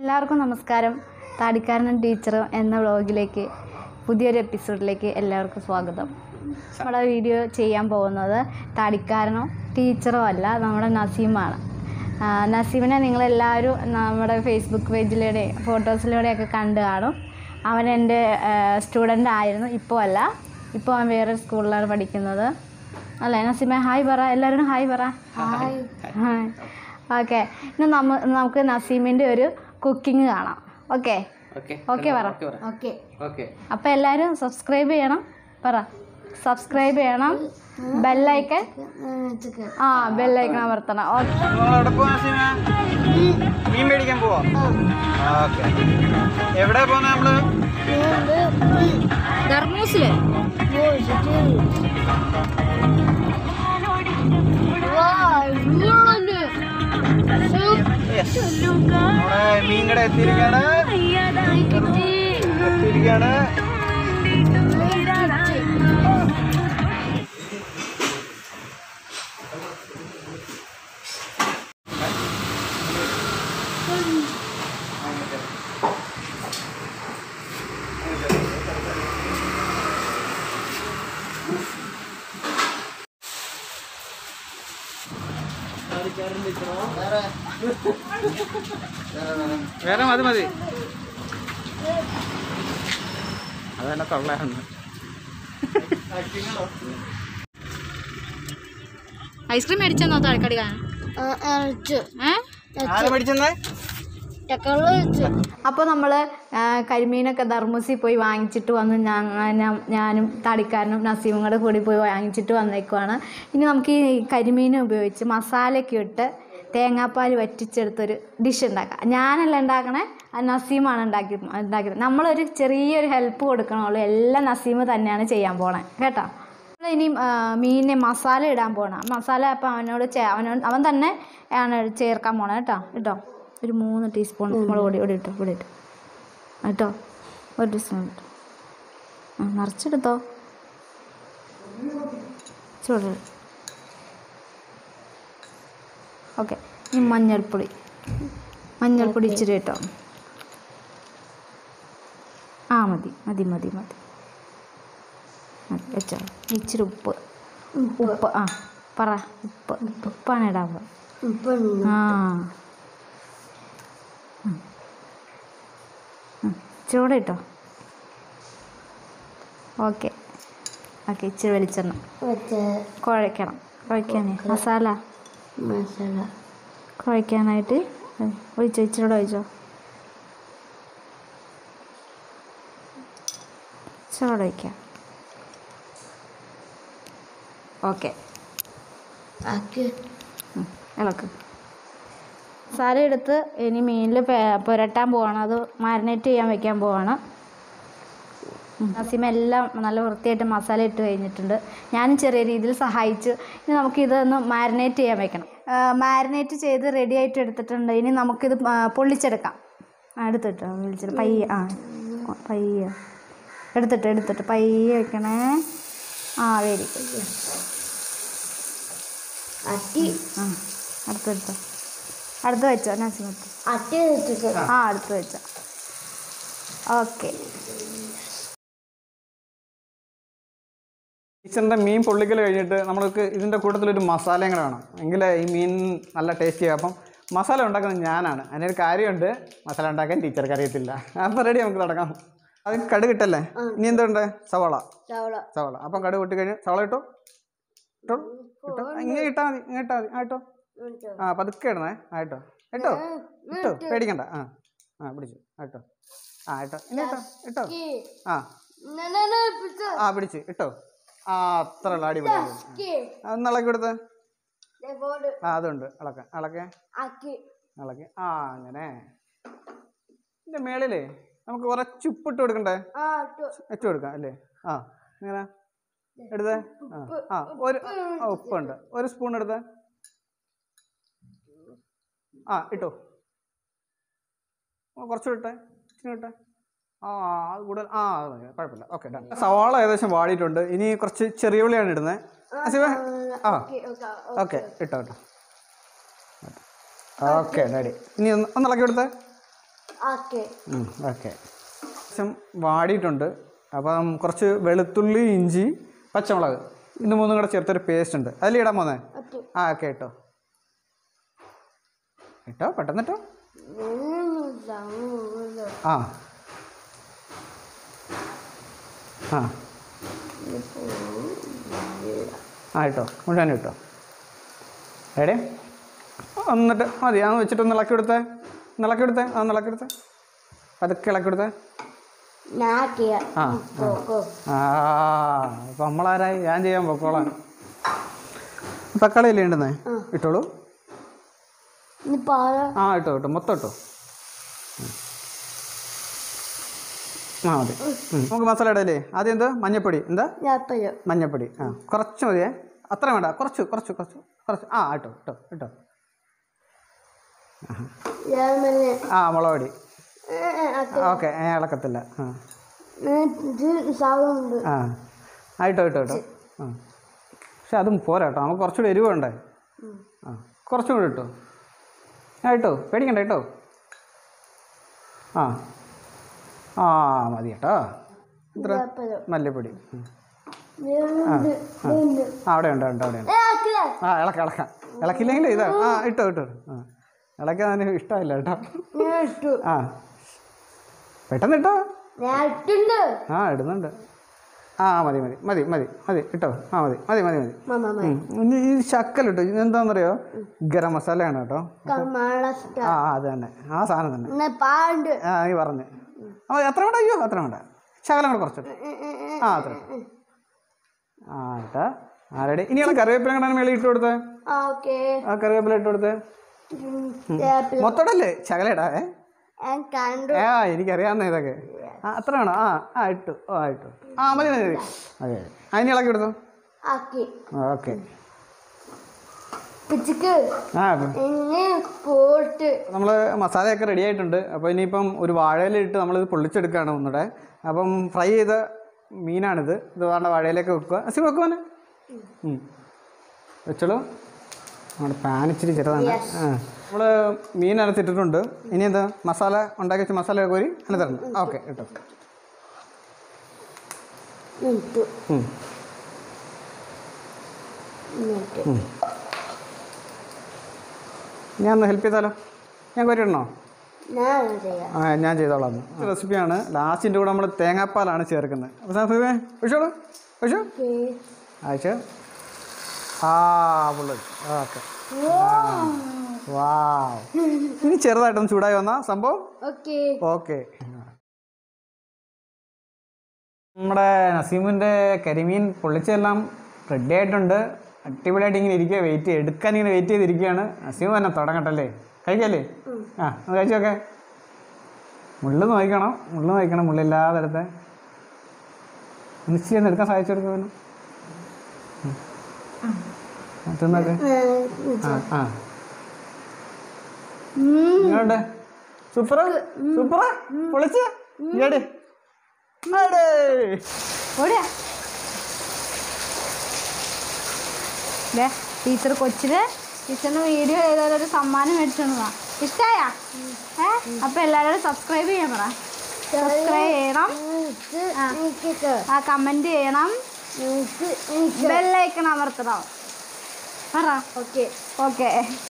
എല്ലാവർക്കും നമസ്കാരം താടിക്കാരനും ടീച്ചറും എന്ന വ്ളോഗിലേക്ക് പുതിയൊരു എപ്പിസോഡിലേക്ക് എല്ലാവർക്കും സ്വാഗതം നമ്മുടെ വീഡിയോ ചെയ്യാൻ പോകുന്നത് താടിക്കാരനോ ടീച്ചറോ അല്ല നമ്മുടെ നസീമാണ് ആ, നസീമിനെ നിങ്ങളെല്ലാവരും നമ്മുടെ ഫേസ്ബുക്ക് പേജിലൂടെ ഫോട്ടോസിലൂടെയൊക്കെ കണ്ടു കാണും അവൻ എൻ്റെ സ്റ്റുഡൻ്റ് ആയിരുന്നു ഇപ്പോൾ അല്ല ഇപ്പോൾ അവൻ വേറെ സ്കൂളിലാണ് പഠിക്കുന്നത് അല്ലേ നസീമെ ഹായ് പറ എല്ലാവരും ഹായ് പറ ഹായ് ഹായ് ഓക്കെ ഇന്ന് നമ്മ നമുക്ക് നസീമിൻ്റെ ഒരു കുക്കിംഗ് കാണാം ഓക്കെ ഓക്കെ ഓക്കെ പറ ഓക്കെ ഓക്കെ അപ്പോൾ എല്ലാവരും സബ്സ്ക്രൈബ് ചെയ്യണം പറ സബ്സ്ക്രൈബ് ചെയ്യണം ബെല്ലൈക്കൻ ആ ബെല്ലൈക്കൺ അമർത്തണം ഓക്കെ എവിടെ പോവാ സീമ മീൻ മേടിക്കാൻ പോവാ ഓക്കെ എവിടെ പോന്നെ നമ്മള് ധർമ്മൂസില് Yes. നമ്മുടെ മീൻ കട എത്തിയിരിക്കാണ് എത്തിയിരിക്കാണ് വേറെ മതി മതി അതെന്നെ തൊള്ളയാണ് ഐസ്ക്രീം മേടിച്ചെന്നോ താഴെക്കടി കാണാൻ ആരെ പഠിച്ചെന്നേ അപ്പോൾ നമ്മൾ കരിമീനൊക്കെ ധർമ്മൂസിൽ പോയി വാങ്ങിച്ചിട്ട് വന്ന് ഞാ- ഞാ- ഞാനും താടിക്കാരനും നസീമും കൂടെ കൂടി പോയി വാങ്ങിച്ചിട്ട് വന്നേക്കുവാണ് ഇനി നമുക്ക് ഈ കരിമീൻ ഉപയോഗിച്ച് മസാലയൊക്കെ ഇട്ട് തേങ്ങാപ്പാൽ വറ്റിച്ചെടുത്തൊരു ഡിഷ് ഉണ്ടാക്കാം ഞാനല്ല ഉണ്ടാക്കണേ അത് നസീമാണ് ഉണ്ടാക്കി ഉണ്ടാക്കിയത് നമ്മളൊരു ചെറിയൊരു ഹെൽപ്പ് കൊടുക്കണുള്ളൂ എല്ലാം നസീം തന്നെയാണ് ചെയ്യാൻ പോണേ കേട്ടോ ഇനി മീനിനെ മസാല ഇടാൻ പോകണം മസാല അപ്പം അവനോട് ചേ അവനോട് അവൻ തന്നെ ആണ് ചേർക്കാൻ പോണേ കേട്ടോ കേട്ടോ ഒരു മൂന്ന് ടീസ്പൂൺ മുളക് പൊടി ഇവിടെ ഇട്ടു ഇവിടെ ഇട്ടു കേട്ടോ ഒരു ടീസ്പൂൺ ഇട്ടു ആ നിറച്ചെടുത്തോ ചൂട് ഓക്കെ ഇനി മഞ്ഞൾപ്പൊടി മഞ്ഞൾപ്പൊടി ഇച്ചിരി കേട്ടോ ആ മതി മതി മതി മതി മതി വെച്ചോ ഇച്ചിരി ഉപ്പ് ഉപ്പ് ആ പറ ഉപ്പ് ഉപ്പാണ് ഇടാൻ പോകുന്നത് ആ ഉം. ഉം. ചൂട് ഇട്ടോ ഓക്കെ ഓക്കെ ഇച്ചിരി വെളിച്ചെണ്ണ കുഴയ്ക്കണം കുഴയ്ക്കാനേ മസാല മസാല കുഴയ്ക്കാനായിട്ട് ഒഴിച്ചോ ഇച്ചിരി ഒഴിച്ചോ ഇച്ചിരി ഒഴിക്കാം ഓക്കെ ആക്കി ഉം, ഇളക്ക് മസാല എടുത്ത് ഇനി മീനിൽ പുരട്ടാൻ പോവാണ് അത് മാരിനേറ്റ് ചെയ്യാൻ വെക്കാൻ പോവാണ് നസീമ എല്ലാം നല്ല വൃത്തിയായിട്ട് മസാല ഇട്ട് കഴിഞ്ഞിട്ടുണ്ട് ഞാനും ചെറിയ രീതിയിൽ സഹായിച്ചു ഇനി നമുക്കിതൊന്ന് മാരിനേറ്റ് ചെയ്യാൻ വെക്കണം മാരിനേറ്റ് ചെയ്ത് റെഡി ആയിട്ട് എടുത്തിട്ടുണ്ട് ഇനി നമുക്കിത് ആ, പൊള്ളിച്ചെടുക്കാം ആ എടുത്തിട്ടോ വിളിച്ചിട്ട് പയ്യെ ആ പയ്യെ എടുത്തിട്ട് എടുത്തിട്ട് പയ്യെ വെക്കണേ ആ വെരി അട്ടി ആ അടുത്തെടുത്തോ അടുത്ത് വെച്ചോ നസീം എടുത്തോ അട്ടി ഇട്ടിട്ട് ആ അടുത്ത് വെച്ചോ ഓക്കെ ടീച്ചറിൻ്റെ മീൻ പൊള്ളിക്കൽ കഴിഞ്ഞിട്ട് നമ്മൾക്ക് ഇതിൻ്റെ കൂട്ടത്തിലൊരു മസാലയും കൂടെ വേണം എങ്കിലേ ഈ മീൻ നല്ല ടേസ്റ്റ് ചെയ്യും അപ്പം മസാല ഉണ്ടാക്കുന്നത് ഞാനാണ് അതിനൊരു കാര്യമുണ്ട് മസാല ഉണ്ടാക്കാൻ ടീച്ചർക്ക് അറിയത്തില്ല അപ്പം റെഡി നമുക്ക് തുടങ്ങാം അത് കടുക് ഇട്ടല്ലേ ഇനി എന്തുണ്ട് സവാള ചവള സവാള അപ്പം കടുക് ഇട്ട് കഴിഞ്ഞ് സവാള ഇട്ടോ ഇട്ടോ ഇട്ടോ ഇങ്ങനെ ഇട്ടാൽ മതി ഇങ്ങനെ ഇട്ടാൽ മതി ആ ഇട്ടോ ആ പതുക്കെ ഇടണേ ആ ഇട്ടോ ഇട്ടോ ഇട്ടോ പേടിക്കണ്ട ആ ആ പിടിച്ചു ആ ഇട്ടോ ആ ഇട്ടോ ഇനി ഇട്ടോ ഇട്ടോ ആ ആ പിടിച്ച് ഇട്ടോ ആ അത്ര ഉള്ള അടിപൊളി അടിപൊളി. ആ, ഒന്ന് ഇളക്കി കൊടുത്ത് ആ അതുണ്ട് ഇളക്കാൻ ഇളക്കേ ആക്കി ഇളക്കി ആ അങ്ങനെ ഇതിൻ്റെ മേളിലേ നമുക്ക് കുറച്ച് ഉപ്പിട്ട് കൊടുക്കണ്ടേ ആ ഇട്ടു. വെച്ച് കൊടുക്കാം അല്ലേ ആ ഇങ്ങനെ എടുത്തേ ആ ആ ഒരു ആ ഉപ്പുണ്ട് ഒരു സ്പൂൺ എടുത്തേ ആ ഇട്ടോ ആ, കുറച്ചുകൂടെ ഇട്ടേ ഇച്ചിരി ഇട്ടേ ആ അത് കൂടുതൽ ആ അത് മതി കുഴപ്പമില്ല ഓക്കെ ഡൺ സവാള ഏകദേശം വാടിയിട്ടുണ്ട് ഇനി കുറച്ച് ചെറിയ ഉള്ളിയാണ് ഇടുന്നത് അസിവേ ആ ഓക്കെ, ഓക്കെ, ഓക്കെ ഇട്ടോ ഇട്ടോ ഓക്കെ ഡാഡി ഇനി ഒന്ന് ഒന്ന് ഇളക്കി കൊടുത്തേ ഓക്കെ ഓക്കെ ശം വാടിയിട്ടുണ്ട് അപ്പം കുറച്ച് വെളുത്തുള്ളി ഇഞ്ചി പച്ചമുളക് ഇത് മൂന്നും കൂടെ ചേർത്തൊരു പേസ്റ്റ് ഉണ്ട് അതിൽ ഇടാൻ പോന്നേ ഓക്കെ ആ ഓക്കെ ഇട്ടോ ഇട്ടോ പെട്ടെന്ന് ഇട്ടോ ആ ആ ആ ഇട്ടോ മുഴുവൻ ഇട്ടോ എടേ എന്നിട്ട് മതി ആ വെച്ചിട്ട് ഒന്ന് ഇളക്കി കൊടുത്തേ ഒന്ന് ഇളക്കി കൊടുത്തേ ആ ഒന്ന് ഇളക്കി കൊടുത്തേ പതുക്കെ ഇളക്കി കൊടുത്തേ നാക്കിയ ആ കോക്കോ ആ അപ്പം നമ്മളാരായി ഞാൻ ചെയ്യാൻ പൊക്കോളാം തക്കാളി അല്ലേ ഉണ്ടെന്നേ ഇട്ടോളൂ ഇനി പാല ആ ഇട്ടോ ഇട്ടോ മൊത്തം ഇട്ടോ ഉം. ആ മതി ഉം. നമുക്ക് മസാല ഇടല്ലേ ആദ്യം എന്താ മഞ്ഞപ്പൊടി എന്താ ഞാപ്പയോ മഞ്ഞപ്പൊടി ആ കുറച്ച് മതിയേ അത്ര വേണ്ട കുറച്ച് കുറച്ച് കുറച്ച് കുറച്ച് ആ ഇട്ടോ ഇട്ടോ ഇട്ടോ ഞാമല്ലേ ആ മുളക് പൊടി ഓക്കെ ഞാൻ ഇളക്കത്തില്ല ആ ഇത് സാധനമുണ്ട് ആ ആ ഇട്ടോ ഇട്ടോ ഇട്ടോ ആ പക്ഷെ അതും പോരാ കേട്ടോ നമുക്ക് കുറച്ചുകൂടി എരിവ് വേണ്ടേ ആ കുറച്ചും കൂടി ഇട്ടോ ആ ഇട്ടോ പേടിക്കണ്ട കേട്ടോ ആ ആ മതി കേട്ടോ ഇത്ര ഞാപ്പയോ മല്ലിപ്പൊടി ഉം. വേറുണ്ട് വേറുണ്ട് ആ അവിടെ ഉണ്ട് ഉണ്ട് അവിടെ ഉണ്ട് ഏ ആക്കില്ല ആ ഇളക്ക ഇളക്കാം ഇളക്കില്ലെങ്കിൽ ഇതാ ആ ഇട്ടോ ഇട്ടോ ആ ഇളക്കാൻ അതിന് ഇഷ്ടമില്ല കേട്ടോ ഞാൻ ഇട്ടു ആ പെട്ടെന്ന് ഇട്ടോ ഞാൻ ഇട്ടുണ്ട് ആ ഇടുന്നുണ്ട് ആ മതി മതി മതി മതി മതി ഇട്ടോ ആ മതി മതി മതി മതി മമ്മ മമ്മ ഉം. ഇനി ഈ ശക്കൽ ഇട്ടോ ഇത് എന്താണെന്നറിയോ ഗരം മസാലയാണ് കേട്ടോ കർമാളസ്റ്റ ആ ആ അത് തന്നെ ആ സാധനം തന്നെ പിന്നെ പാണ്ട് ആ നീ പറഞ്ഞ് ആ എത്ര വേണ്ട അയ്യോ അത്ര വേണ്ട ശകലം കൂടെ കുറച്ചിട്ട് ആ അത്ര ആ കേട്ടാ ആ റെഡി ഇനി ഞങ്ങൾ കറിവേപ്പില കണ്ടാണ് മേളിൽ ഇട്ട് കൊടുത്തേ ആ ഓക്കെ ആ കറിവേപ്പില ഇട്ട് കൊടുത്തേ മൊത്തടല്ലേ ശകലം ഇടാവേ ഞാൻ കണ്ടു ആ എനിക്കറിയാവുന്ന ഇതൊക്കെ ആ അത്ര വേണോ ആ ആ ഇട്ടു ആ ഇട്ടു ആ മതി മതി മതി അതെ അതിന് ഇളക്കി എടുത്തു ആക്കി ഓക്കെ പിച്ചിക്ക് ആ ഇനി പോട്ട് നമ്മൾ മസാലയൊക്കെ റെഡി ആയിട്ടുണ്ട് അപ്പോൾ ഇനിയിപ്പം ഒരു വാഴയിലിട്ട് നമ്മളിത് പൊള്ളിച്ചെടുക്കുകയാണ് ഒന്നുകൂടെ അപ്പം ഫ്രൈ ചെയ്ത മീനാണിത് ഇത് വേണ്ട വാഴയിലേക്ക് വെക്കുക അസി വെക്കുവാനെ വെച്ചോളൂ നമ്മുടെ പാൻ ഇച്ചിരി ചെറുതാണ് ആ നമ്മൾ മീൻ അരച്ചിട്ടിട്ടുണ്ട് ഇനി എന്താ മസാല ഉണ്ടാക്കി വെച്ച മസാല കോരി അതിന് തരണം ഓക്കെ ഇട്ടോ ഇട്ടു ഉം. എന്നിട്ട് ഞാൻ ഒന്ന് ഹെൽപ്പ് ചെയ്താലോ ഞാൻ കോരിയിടണോ ഞാൻ ചെയ്യാം ആ ഞാൻ ചെയ്തോളാം റെസിപ്പിയാണ് ലാസ്റ്റിൻ്റെ കൂടെ നമ്മൾ തേങ്ങാപ്പാലാണ് ചേർക്കുന്നത് അപ്പോൾ സാഫിവേ ഒഴിച്ചോളൂ ഒഴിച്ചോ ഓക്കെ അയച്ചു ആ പുള്ളി ഓക്കെ വാ ഇനി ചെറുതായിട്ടൊന്ന് ചൂടായി വന്ന സംഭവം ഓക്കെ ഓക്കെ നമ്മുടെ നസീമിൻ്റെ കരിമീൻ പൊള്ളിച്ചെല്ലാം റെഡി ആയിട്ടുണ്ട് അടിപൊളിയായിട്ട് ഇങ്ങനെ ഇരിക്കുക വെയിറ്റ് എടുക്കാൻ ഇങ്ങനെ വെയിറ്റ് ചെയ്തിരിക്കുകയാണ് നസീം തന്നെ തുടങ്ങട്ടല്ലേ കഴിക്കല്ലേ ആ ഒന്ന് കഴിച്ചോക്കെ മുള്ള് നോക്കണം മുള്ള് നോക്കണം മുള്ളില്ലാതെ എടുത്ത് മിക്സ് ചെയ്യുന്ന എടുക്കാൻ സഹായിച്ചു കൊടുക്കുമല്ലോ തിന്നൊക്കെ ആ ആ ഇങ്ങോട്ട് സൂപ്പറാ സൂപ്പറാ പൊളിച്ച ഇങ്ങോട്ട് ഓടിയാ ദേ ടീച്ചർ കൊച്ചിന് ടീച്ചറിന് വീഡിയോ ചെയ്താലൊരു സമ്മാനം മേടിച്ചോണ്ടാ ഇഷ്ടായ ഏ അപ്പൊ എല്ലാവരും സബ്സ്ക്രൈബ് ചെയ്യാൻ പറ സബ്സ്ക്രൈബ് ചെയ്യണം എനിക്ക് ആ കമന്റ് ചെയ്യണം എനിക്ക് എനിക്ക് ബെല്ലൈക്കൺ അമർത്തണം പറ ഓക്കെ ഓക്കെ